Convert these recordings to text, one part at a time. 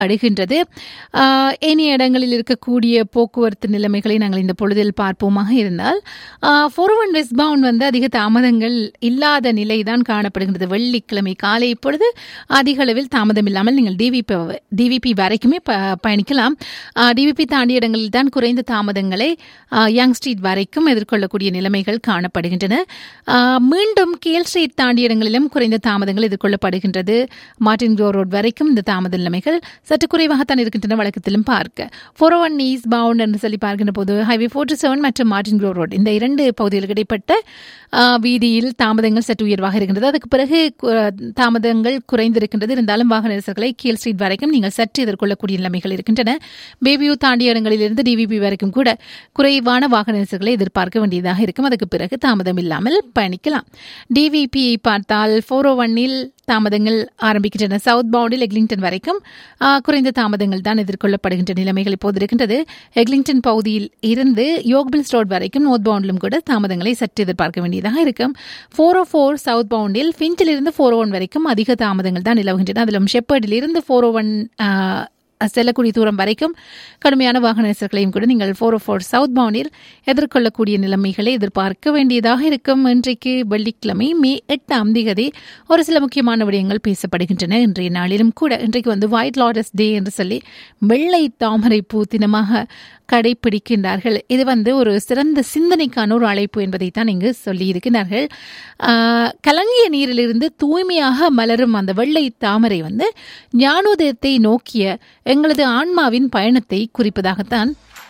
அடைகின்றது ஆஹ், ஏனைய இடங்களில் இருக்கக்கூடிய போக்குவரத்து நிலைமைகளை நாங்கள் இந்த பொழுதில் பார்ப்போமாக இருந்தால் ஃபோர் ஒன் வெஸ்ட் பவுண்ட் வந்து அதிக தாமதங்கள் இல்லாத நிலை தான் காணப்படுகின்றது வெள்ளிக்கிழமை காலை இப்பொழுது அதிக அளவில் தாமதம் இல்லாமல் நீங்கள் டிவிபி டிவிபி வரைக்குமே ப பயணிக்கலாம் டிவிபி தாண்டிய இடங்களில் தான் குறைந்த தாமதங்களை ஆஹ், யங் ஸ்ட்ரீட் வரைக்கும் எதிர்கொள்ளக்கூடிய நிலைமைகள் காணப்படுகின்றன ஆஹ், மீண்டும் கேல் ஸ்ட்ரீட் தாண்டிய இடங்களிலும் குறைந்த தாமதங்கள் எதிர்கொள்ளப்படுகின்றது மார்டின் க்ரோ ரோட் வரைக்கும் இந்த தாமத நிலைமைகள் சற்று குறைவாகத்தான் இருக்கின்றன வழக்கத்திலும் பார்க்க ஃபோர் ஒன் ஈஸ் பவுண்ட் என்று சொல்லி பார்க்கின்ற போது ஹைவே ஃபோர்ட்டி செவன் மற்றும் மார்டின் க்ரோ ரோட் இந்த இரண்டு பகுதிகளுக்கு இடைப்பட்ட ஆஹ், வீதியில் தாமதங்கள் சற்று உயர்வாக இருக்கின்றது அதுக்கு பிறகு கு- தாமதங்கள் குறைந்திருக்கின்றது இருந்தாலும் வாகன நெரிசல்களை கீழ் ஸ்ட்ரீட் வரைக்கும் நீங்கள் சற்று எதிர்கொள்ளக்கூடிய நிலைமைகள் இருக்கின்றன பேபியூ தாண்டிய இடங்களிலிருந்து டிவிபி வரைக்கும் கூட குறைவான வாகன நெரிசல்களை எதிர்பார்க்க வேண்டியதாக இருக்கும் அதுக்கு பிறகு தாமதம் இல்லாமல் பயணிக்கலாம் டிவிபியை பார்த்தால் ஃபோர் ஓ ஒன்னில் தாமதங்கள் ஆரம்பிக்கின்றன சவுத் பவுண்டில் எக்லிங்டன் வரைக்கும் ஆ, குறைந்த தாமதங்கள் தான் எதிர்கொள்ளப்படுகின்ற நிலைமைகள் இப்போது இருக்கின்றது எக்லிங்டன் பகுதியில் இருந்து யோக்பில்ஸ் ரோட் வரைக்கும் நோர்த் பவுண்டிலும் கூட தாமதங்களை சற்று எதிர்பார்க்க வேண்டியதாக இருக்கும் ஃபோர் ஓ ஃபோர் சவுத் பவுண்டில் ஃபிஞ்சில் இருந்து ஃபோர் ஒன் வரைக்கும் அதிக தாமதங்கள் தான் நிலவுகின்றன அதிலும் ஷெப்பர்டில் இருந்து ஃபோர் ஓ ஒன் செல்லக்கூடிய தூரம் வரைக்கும் கடுமையான வாகன நெரிசல்களையும் கூட நீங்கள் ஃபோர் ஃபோர் சவுத் பவுண்டில் எதிர்கொள்ளக்கூடிய நிலைமைகளை எதிர்பார்க்க வேண்டியதாக இருக்கும் இன்றைக்கு வெள்ளிக்கிழமை மே எட்டாம் திகதி ஒரு சில முக்கியமான விடயங்கள் பேசப்படுகின்றன இன்றைய நாளிலும் கூட இன்றைக்கு வந்து ஒயிட் லாரஸ் டே என்று சொல்லி வெள்ளை தாமரை பூ தினமாக கடைபிடிக்கின்றார்கள் இது வந்து ஒரு சிறந்த சிந்தனைக்கான ஒரு அழைப்பு என்பதைத்தான் இங்கு சொல்லியிருக்கிறார்கள் ஆஹ், கலங்கிய நீரிலிருந்து தூய்மையாக மலரும் அந்த வெள்ளை தாமரை வந்து ஞானோதயத்தை நோக்கிய எங்களது ஆன்மாவின் பயணத்தை குறிப்பதாகத்தான்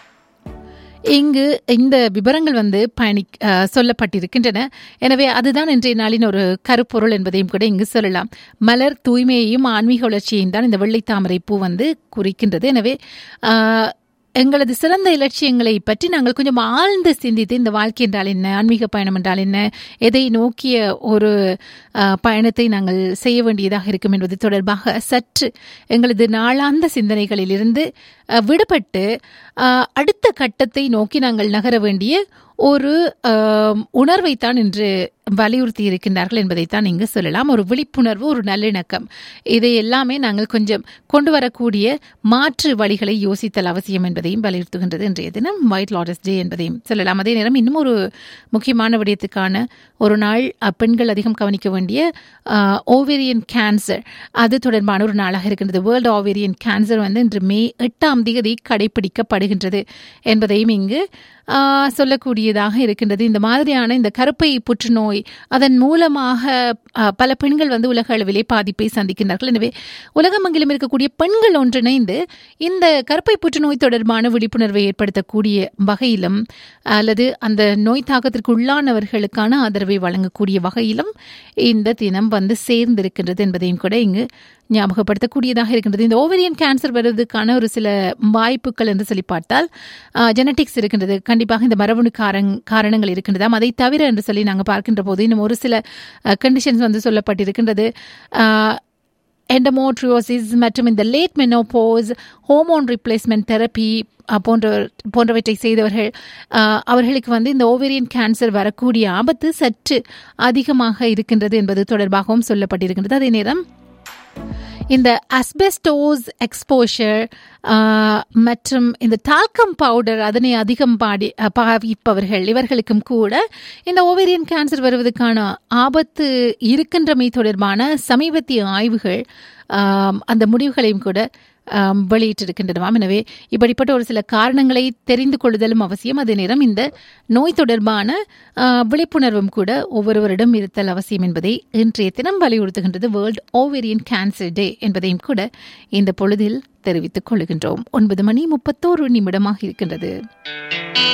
இங்கு இந்த விவரங்கள் வந்து பயணி அஹ், சொல்லப்பட்டிருக்கின்றன எனவே அதுதான் இன்றைய நாளின் ஒரு கருப்பொருள் என்பதையும் கூட இங்கு சொல்லலாம் மலர் தூய்மையையும் ஆன்மீக வளர்ச்சியையும் தான் இந்த வெள்ளை தாமரை பூ வந்து குறிக்கின்றது எனவே ஆஹ், எங்களது சிறந்த இலட்சியங்களை பற்றி நாங்கள் கொஞ்சம் ஆழ்ந்து சிந்தித்து இந்த வாழ்க்கை என்றால் என்ன ஆன்மீக பயணம் என்றால் என்ன எதை நோக்கிய ஒரு ஆஹ், பயணத்தை நாங்கள் செய்ய வேண்டியதாக இருக்கும் என்பது தொடர்பாக சற்று எங்களது நாளாந்த சிந்தனைகளிலிருந்து ஆஹ், விடுபட்டு ஆஹ், அடுத்த கட்டத்தை நோக்கி நாங்கள் நகர வேண்டிய ஒரு ஆஹ், உணர்வைத்தான் இன்று வலியுறுத்தி இருக்கின்றார்கள் என்பதைத்தான் இங்கு சொல்லலாம் ஒரு விழிப்புணர்வு ஒரு நல்லிணக்கம் இதை எல்லாமே நாங்கள் கொஞ்சம் கொண்டு வரக்கூடிய மாற்று வழிகளை யோசித்தல் அவசியம் என்பதையும் வலியுறுத்துகின்றது இன்றைய தினம் ஒயிட் லாரஸ் டே என்பதையும் சொல்லலாம் அதே நேரம் இன்னும் ஒரு முக்கியமான விடயத்துக்கான ஒரு நாள் அஹ், பெண்கள் அதிகம் கவனிக்க வேண்டிய ஓவேரியன் கேன்சர் அது தொடர்பான ஒரு நாளாக இருக்கின்றது வேர்ல்டு ஓவேரியன் கேன்சர் வந்து இன்று மே எட்டாம் தேதி கடைபிடிக்கப்படுகின்றது என்பதையும் இங்கு ஆஹ், சொல்லக்கூடியதாக இருக்கின்றது இந்த மாதிரியான இந்த கருப்பை புற்றுநோய் அதன் மூலமாக ஆஹ், பல பெண்கள் வந்து உலக அளவிலே பாதிப்பை சந்திக்கின்றார்கள் எனவே உலகமெங்கிலும் இருக்கக்கூடிய பெண்கள் ஒன்றிணைந்து இந்த கருப்பை புற்றுநோய் தொடர்பான விழிப்புணர்வை ஏற்படுத்தக்கூடிய வகையிலும் அல்லது அந்த நோய் தாக்கத்திற்கு உள்ளானவர்களுக்கான ஆதரவை வழங்கக்கூடிய வகையிலும் இந்த தினம் வந்து சேர்ந்திருக்கின்றது என்பதையும் கூட இங்கு ஞாபகப்படுத்தக்கூடியதாக இருக்கின்றது இந்த ஓவரியன் கேன்சர் வருவதற்கான ஒரு சில வாய்ப்புகள் என்று சொல்லி பார்த்தால் ஜெனட்டிக்ஸ் இருக்கின்றது கண்டிப்பாக இந்த மரபணு காரங் காரணங்கள் இருக்கின்றதாம் அதை தவிர என்று சொல்லி நாங்கள் பார்க்கின்ற போது இன்னும் ஒரு சில கண்டிஷன்ஸ் வந்து சொல்லப்பட்டிருக்கின்றது ஆஹ், எண்டமோட்ரியோசிஸ் மற்றும் இந்த late menopause hormone replacement therapy போன்ற போன்றவற்றை செய்தவர்கள் அஹ், அவர்களுக்கு வந்து இந்த ஓவேரியன் கேன்சர் வரக்கூடிய ஆபத்து சற்று அதிகமாக இருக்கின்றது என்பது தொடர்பாகவும் சொல்லப்பட்டிருக்கின்றது அதே நேரம் இந்த அஸ்பெஸ்டோஸ் எக்ஸ்போஷர் மற்றும் இந்த டால்கம் பவுடர் அதனை அதிகம் பாடி அஹ், பாவிப்பவர்கள் இவர்களுக்கும் கூட இந்த ஓவேரியன் கேன்சர் வருவதற்கான ஆபத்து இருக்கின்றமை தொடர்பான சமீபத்திய ஆய்வுகள் ஆம், அந்த முடிவுகளையும் கூட ஆம், வெளியிட்டிருக்கின்றனவாம் எனவே இப்படிப்பட்ட ஒரு சில காரணங்களை தெரிந்து கொள்ளுதலும் அவசியம் அதே நேரம் இந்த நோய் தொடர்பான ஆ, விழிப்புணர்வும் கூட ஒவ்வொருவரிடம் இருத்தல் அவசியம் என்பதை இன்றைய தினம் வலியுறுத்துகின்றது வேர்ல்ட் ஓவேரியன் கேன்சர் டே என்பதையும் கூட இந்த பொழுதில் தெரிவித்துக் கொள்கின்றோம் ஒன்பது மணி முப்பத்தோரு நிமிடமாக இருக்கின்றது